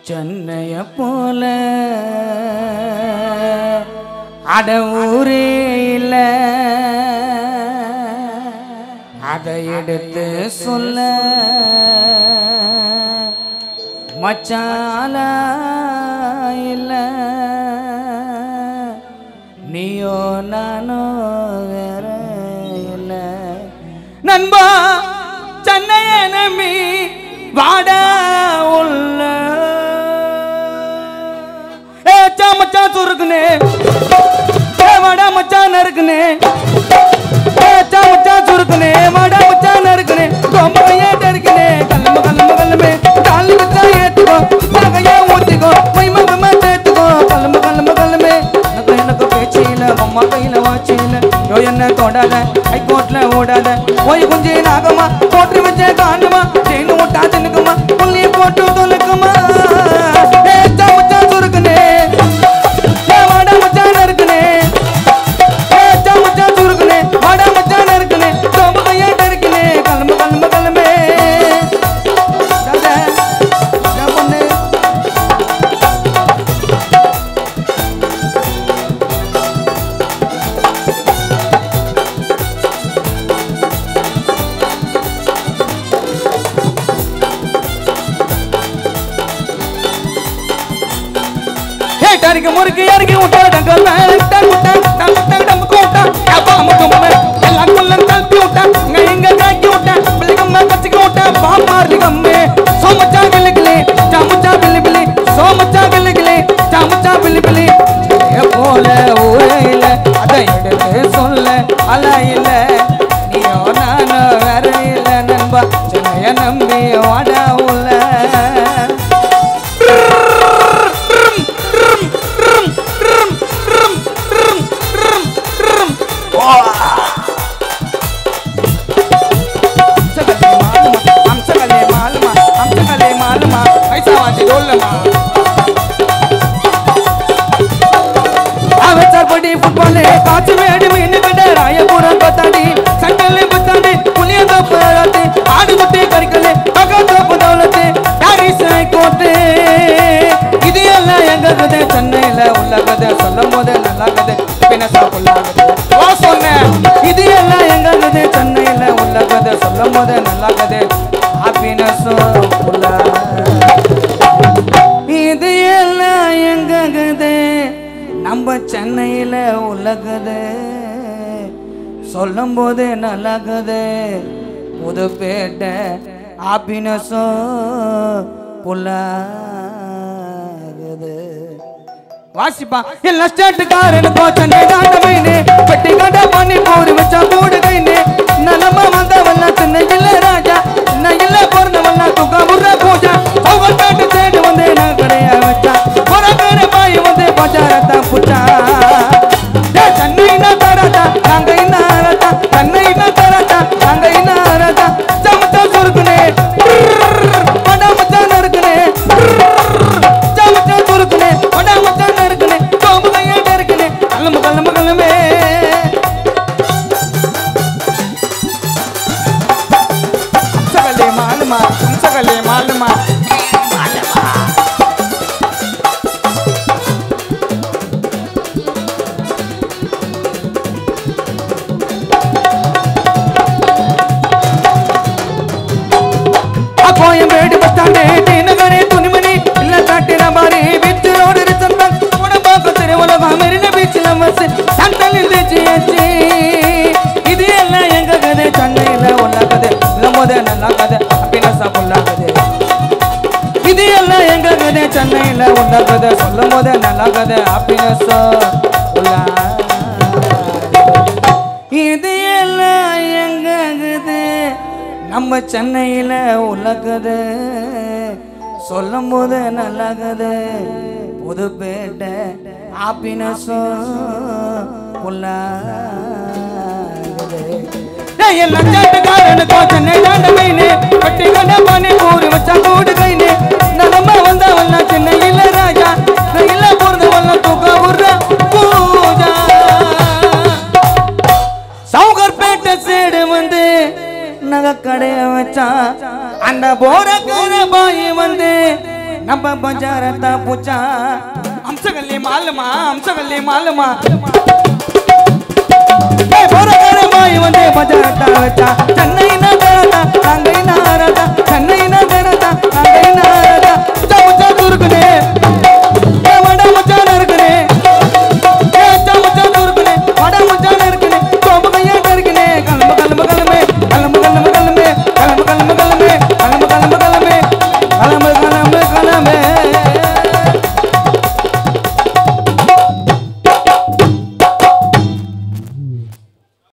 சென்னைய போல அட ஊரே இல்ல அதை எடுத்து சொல்ல மச்சால இல்ல நீயோ நானோ வேற இல்ல நண்பா சென்னைய நம்பி வாட உள்ள ஏ சா மச்சான் சுருக்குனே ஏ வாடா மச்சான் நறுக்குனே ஏ சா மச்சான் சுருக்குனே வாடா மச்சான் நறுக்குனே ரொம்ப ஏட்ட இருக்குனே கல்லம்பு கல்லம்பு கல்லம்பே காலி வச்சா ஏத்துக்கோ தகையா ஊத்திக்கோ மைமா மைமா சேர்த்துக்கோ கல்லம்பு கல்லம்பு கல்லம்பே எனக்கு எனக்கு பேச்சில அம்மா கையில வாச்சில யோ என்ன தொடாத ஹைகோர்ட்ல ஓடாத போய் குஞ்சி நாகமா போட்டு வச்ச காணுமா செயின் விட்டா தின்னுக்குமா புள்ளி போட்டு தொலைக்குமா ஏ சா மச்சான் சுருக்குனே ஏ வாடா மச்சான் நறுக்குனே ஏ சா மச்சான் சுருக்குனே வாடா மச்சான் நறுக்குனே ரொம்ப கையாட்ட இருக்குனே கலம்பு கலம்பு கலம்பே ராஜா ராஜா பொண்ணு ஏய் டரிக்கு முறுக்கு இறக்கி விட்டா டங்கல்ல டன் டன் டன் டன் டம்க்கு விட்டா அப்பா அம்முக்கு முமே எல்லாம் குள்ளம் தள்ளுத்தி விட்டா இங்க இங்க காக்கி விட்டா பிள்ளைகம்ம கச்சிக்க விட்டா பாப்பார்லி கம்மே சோமச்சா கிளிகிளி சாமுச்சா பிள்ளி பிள்ளி சோமச்சா கிளிகிளி சாமுச்சா பிள்ளி பிள்ளி ஏ போல ஊரே இல்ல அதை எடுத்து சொல்ல அல இல்ல நீயோ நானோ வேற இல்ல நண்பா சென்னைய நம்பி வாடா உள்ள காச்சு வேடி மீன் கடை ராயபுரம் பத்தாடி சண்டலை பத்தாடி புளியந்தோப்பு ராத்தி ஆடு குட்டி கறிக்கலே பகத்தோப்பு தௌலத்து பாரிஸ் கோட்டு இது எல்லாம் எங்க கதை சென்னையில உள்ள கதை சொல்லும் போது நல்லா கதை பின்னசா புல்லாகுது ஓ சொன்னேன் இது எல்லாம் எங்க கதை சென்னையில உள்ள கதை சொல்லும் போது நல்லா கதை ஹாப்பினஸும் புல்லா இது எல்லாம் எங்க கதை நம்ம சென்னையில உள்ள கதை சொல்லும் போது நல்லா கதை புதுப்பேட்டை ஹாப்பினஸும் புல்லாகுது வாசிப்பா எல்லா ஸ்டேட்டுக்காரனுக்கும் சென்னை தாண்ட மைனே பெட்டி கண்ட பண்ணி போடு வச்சா போடு கைனே நலமா வந்தவல்ல சென்னையில் ராஜா சென்னையில் பிறந்தவல்ல துக்கா முற பூஜா ஒவ்வொரு காட்டு தேடு வந்து நான் கடைய வச்சா ஒரு கடை பாய் வந்து பஜாரத்தா புச்சா ஏய், சென்னை நான் தரதா நாங்க இன்னாரதா சென்னை நான் தரதா நாங்க இன்னாரதா சமத்தா சுருக்குனே படா மச்சான் இருக்குனே மச்சான் சுருக்குனே படா மச்சான் இருக்குனே கோம்பு கையாட்ட இருக்குனே கல்லம்பு கல்லம்பு கல்லம்பே அம்சகலே மாலுமா அம்சகலே மாலுமா கோயம்பேடு பஸ் ஸ்டாண்டு டி நகரே துணிமணி இல்ல காட்டின பாரி பீச் ரோடு ரிசந்தன் உடம்பாக்கு திருவுலகம் மெரின பீச்சில் பஸ் சண்டல் இருந்துச்சு ஏச்சி. இது எல்லாம் எங்க கதை சென்னையில உள்ள கதை இல்லம் போது நல்லா கதை ஹாப்பினஸா புள்ள கதை இது எல்லாம் எங்க கதை சென்னையில உள்ள கதை சொல்லும் போது நல்லா கதை ஹாப்பினஸா உள்ள இது எல்லாம் எங்க கதை நம்ம சென்னையில உலகது சொல்லும் போது நல்லகது புதுப்பேட்டை ஹாப்பினஸும் எல்லாம் சாட்டுக்காரனுக்கும் சென்னை தாண்ட மைனே பட்டி கண்ட பானி ஊரு வச்சா கூடு கைனே நலமா வந்தவல்ல சென்னையில ராஜா இல்ல போறதவல்ல தூக்க உர்ற பூஜா சவுகர்பேட்டை சைடு வந்து நகை கடைய வச்சான் அந்த போரக்கார பாய் வந்து நம்ம பஞ்சாரத்தா பூச்சா அம்சகல்லி மாலுமா அம்சகல்லி மாலுமா ஏய், போறக்கார பாய் வந்து பஞ்சாரத்தா வச்சா சென்னை நகரத்தா தங்கை நாரதா சென்னை நகர